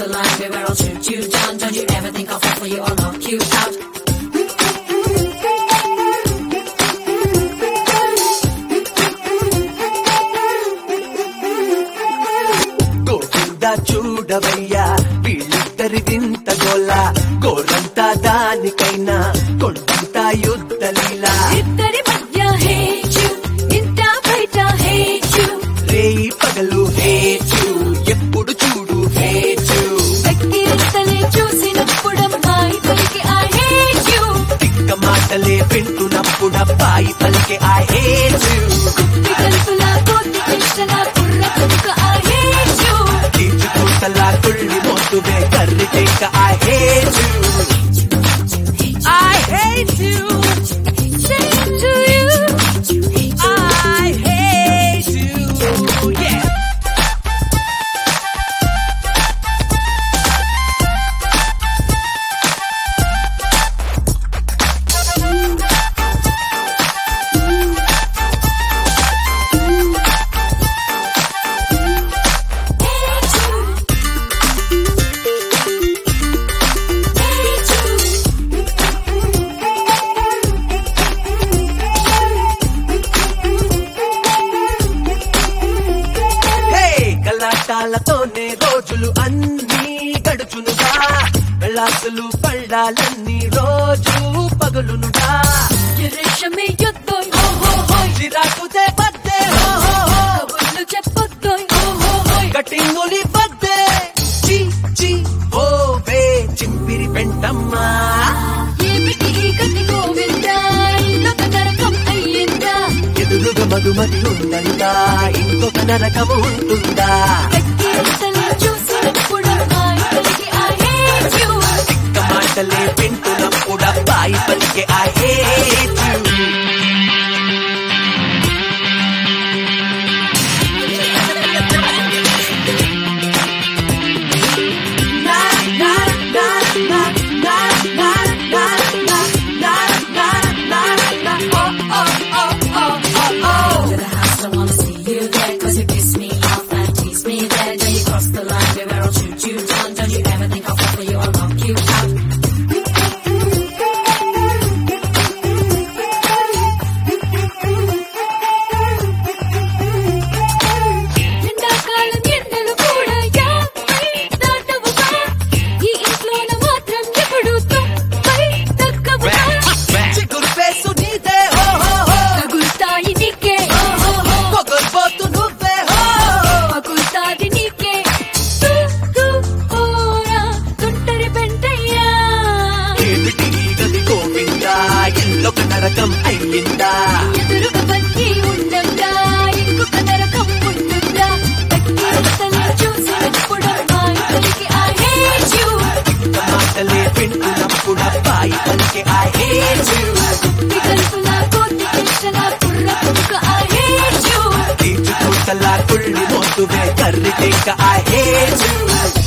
line, baby, I'll shoot you down. Don't you ever think I'll fall for you or knock you out. Govinda చూడవయ్యా వీళ్ళిద్దరి వింత గోల గోరంతా దానికైనా కొండంతా యుద్ధ లీలా ఇద్దరి మధ్య hate you, ఇంట బయట hate you. రేయి పగలు హేచు ఎప్పుడు చూడు హేచు వ్యక్తి అంతలే చూసినప్పుడు అమ్మాయి పలికి I hate you. తిక్క మాటలే వింటున్నప్పుడు అబ్బాయి పలికే ఐ హేచు వికల్పులా కోతి కృష్ణ కుర్ర కొడుకు I hate you. తీర్చుకుంటలా కుళ్ళి మోతువే కర్రి టేక I hate you I hate you Same to you. I hate you yeah hey కలాటాలతోనే రోజులు అన్నీ గడుచునుగా వెళ్ళాసులు పళ్ళాలన్నీ రోజు పగులునుగా రేషమే యుద్ధం హో హో హోయ్ చిరాకుతే పద్దే హో హో హో కబుర్లు చెప్పొద్దోయ్ హో హో హోయ్ కటింగులి పద్దే చి చి ఓ వే చింపిరి పెంటమ్మా ఏమిటి ఈ గతి గోవిందా ఇల్లొక నరకం అయ్యిందా ఎదురుగా మధుమతి ఉందందా ఇంకొక నరకము ఉంటుందా వ్యక్తి అంతలే చూసినప్పుడు అమ్మాయి పలికి I hate you. ఇక్క మాటలే వింటున్నప్పుడు అబ్బాయి పలికే I hate you To the house, I wanna see you there, 'cause you piss me off and tease me there. Then you cross the line, baby, I'll shoot you down. Don't you ever think I'll fall for you or knock you out. ఎండాకాలం ఎండలు కూడా యాభై దాటవుగా. ఈ ఇంట్లోన మాత్రం ఎప్పుడు తొంభై తగ్గవుగా. చిగురు face నీదే హో హో హో తగులుతాయి నీకే ఓ హో హో. పొగరుపోతు నువ్వే హో పగులుతాది నీకే తూ తూ హోరా తుంటరి పెంటయ్యా ఏమిటి ఈ గది గోవిందా ఎల్లొక నరకం అయ్యిందా ఎదురుగా బతికి ఉండంగా ఇంకొక నరకం ఉంటుందా తక్కి అంతలే చూసినప్పుడు అమ్మాయి పలికి I hate you. ఇక్క మాటలే వింటున్నప్పుడు అబ్బాయి పలికే ఐ హేట్ యు వికల్పులా కోతి కృష్ణ కుర్ర కొడుకు I hate you. తీర్చుకుంటలా కుళ్ళి మోతువే కర్రి టేక ఐ హేట్ యు